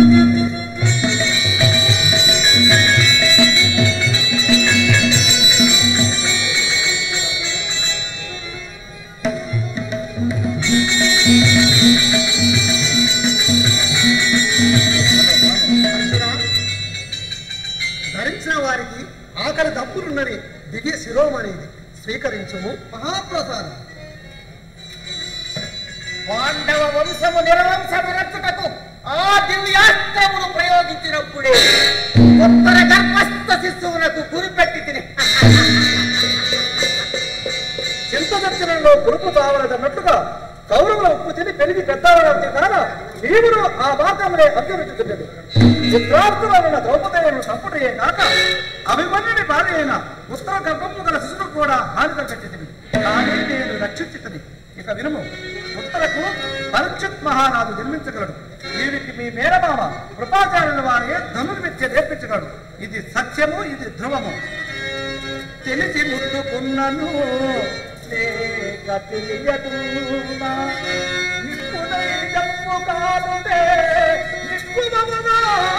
అర్జున, ధరించిన వారికి ఆకలి దప్పులున్నది దిగే శిరోమణి ఇది స్వీకరించుము మహాప్రసాదం పాండవ వంశము నిర్వంశమునట్టుటకు ఆ దివ్యాస్త్రమును ప్రయోగించినప్పుడే ఉత్తర గర్భస్థ శిశువునకు గురిపెట్టి తిని చింతదర్శనంలో గురుపు చావలదన్నట్టుగా కౌరవుల ఉప్పు తిని పెరిగి పెద్దవాళ్ళ కాన నీవును ఆ మార్గంలో అభ్యర్థించుతున్నది చిత్రార్థులైన ద్రౌపదయ్యను సంపుటయే కాక అభిమన్యుని భార్య అయిన ఉత్తర గర్భము గల శిశువు కూడా హాని తగ్గచ్చితివి కానీ నేను రక్షించితిని ఇక వినుము ఉత్తరకు పరీక్షిత్ మహారాజు జన్మించగలడు వీరికి మీ మేనమామ కృపాచార్యుల వారే ధనుర్విద్య నేర్పించగలడు ఇది సత్యము ఇది ధ్రువము తెలిసి ముట్టుకున్నను లేక తెలియదునా నిప్పుదై జమ్ము కాదుదే నిప్పుదమునా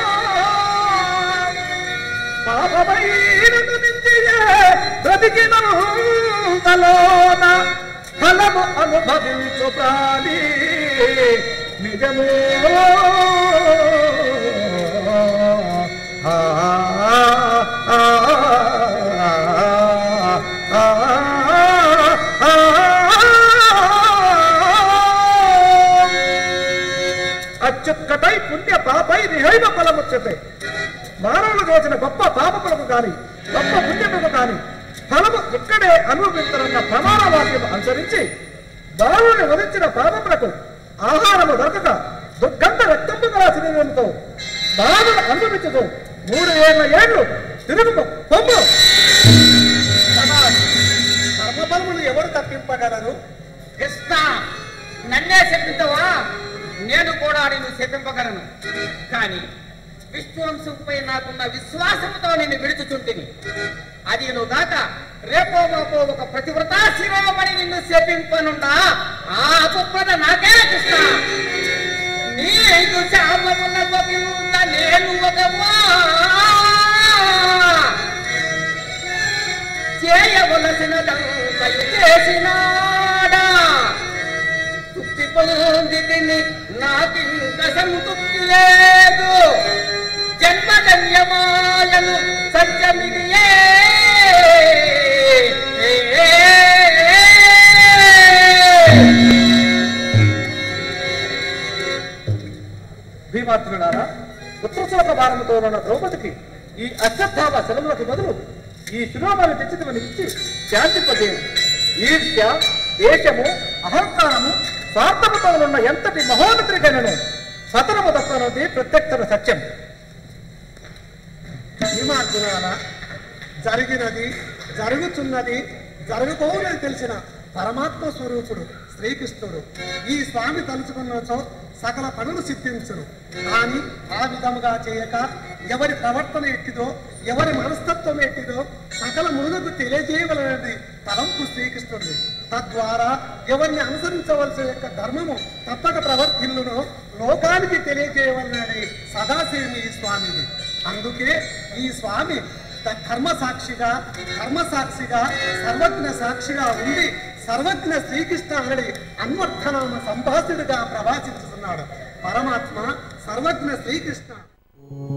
పాపమైనను నిందియే బ్రతికినంతలోన ఫలము అనుభవించు ప్రాణి నిజము ఆ ఆ అత్యుత్కటై పుణ్య పాపై నిహైవ ఫలముచ్చతే మానవులు చేసిన గొప్ప పాపములకు కాని గొప్ప పుణ్యములకు కాని ఫలము ఇక్కడే అనుభవించనున్న ప్రమాణ వాక్యం అనుసరించి బాలుని వధించిన పాపములకు ఆహారము దొరకక దుర్గంధ రక్తము గల శరీరంతో బాధను అనుభవించదు మూడు ఏళ్ల ఏళ్ళు తిరుగు పొమ్ము కర్మఫలములు ఎవరు తప్పింపగలరు కృష్ణ నన్నే శపించవా నేను కూడా నిన్ను శపింపగలను కానీ విశ్వంశంపై నాకున్న విశ్వాసంతో నిన్ను విడుచుచుంటిని అది నువ్వు గాక రేపో మాపో ఒక ప్రతివ్రత శిరోమణి నిన్ను శపింపనుండా ఆ అపప్రద నాకే కృష్ణ నీ ఐదు శాపముల పవిత్ర నేను ఒకవా చేయవలసినదంతయు చేసినాడా తృప్తి పొంది తిని నాకింక సంతృప్తి లేదు జన్మధన్యమాయను సత్యమిగియే భీమాత్రులారా పుత్రశోక భారముతో ఉన్న ద్రౌపదికి ఈ అశ్వత్థామ శరములకు బదులు ఈ శిరోమణి తెచ్చితమని ఇచ్చి శాంతింపజేయు ఈర్ష్య దేశము అహంకారము స్వార్థముతో ఉన్న ఎంతటి మహోన్నతికైనను సతనము తప్పనుంది ప్రత్యక్ష సత్యం భీమార్జునాల జరిగినది జరుగుతున్నది జరగబోనని తెలిసిన పరమాత్మ స్వరూపుడు శ్రీకృష్ణుడు ఈ స్వామి తలుచుకున్నచో సకల పనులు సిద్ధించును కానీ ఆ విధముగా చేయక ఎవరి ప్రవర్తన ఎట్టిదో ఎవరి మనస్తత్వం ఎట్టిదో సకల మునులకు తెలియజేయవలనది తలంపు శ్రీకృష్ణుడు తద్వారా ఎవరిని అనుసరించవలసిన యొక్క ధర్మము తప్పక ప్రవర్తిల్లునో లోకానికి తెలియజేయవలనని సదాశివుని ఈ స్వామిది అందుకే ఈ స్వామి త- కర్మ సాక్షిగా కర్మ సాక్షిగా సర్వజ్ఞ సాక్షిగా ఉండి సర్వజ్ఞ శ్రీకృష్ణ అనడి అన్వర్థనామ సంభాషుడిగా ప్రవాసించుతున్నాడు పరమాత్మ సర్వజ్ఞ శ్రీకృష్ణ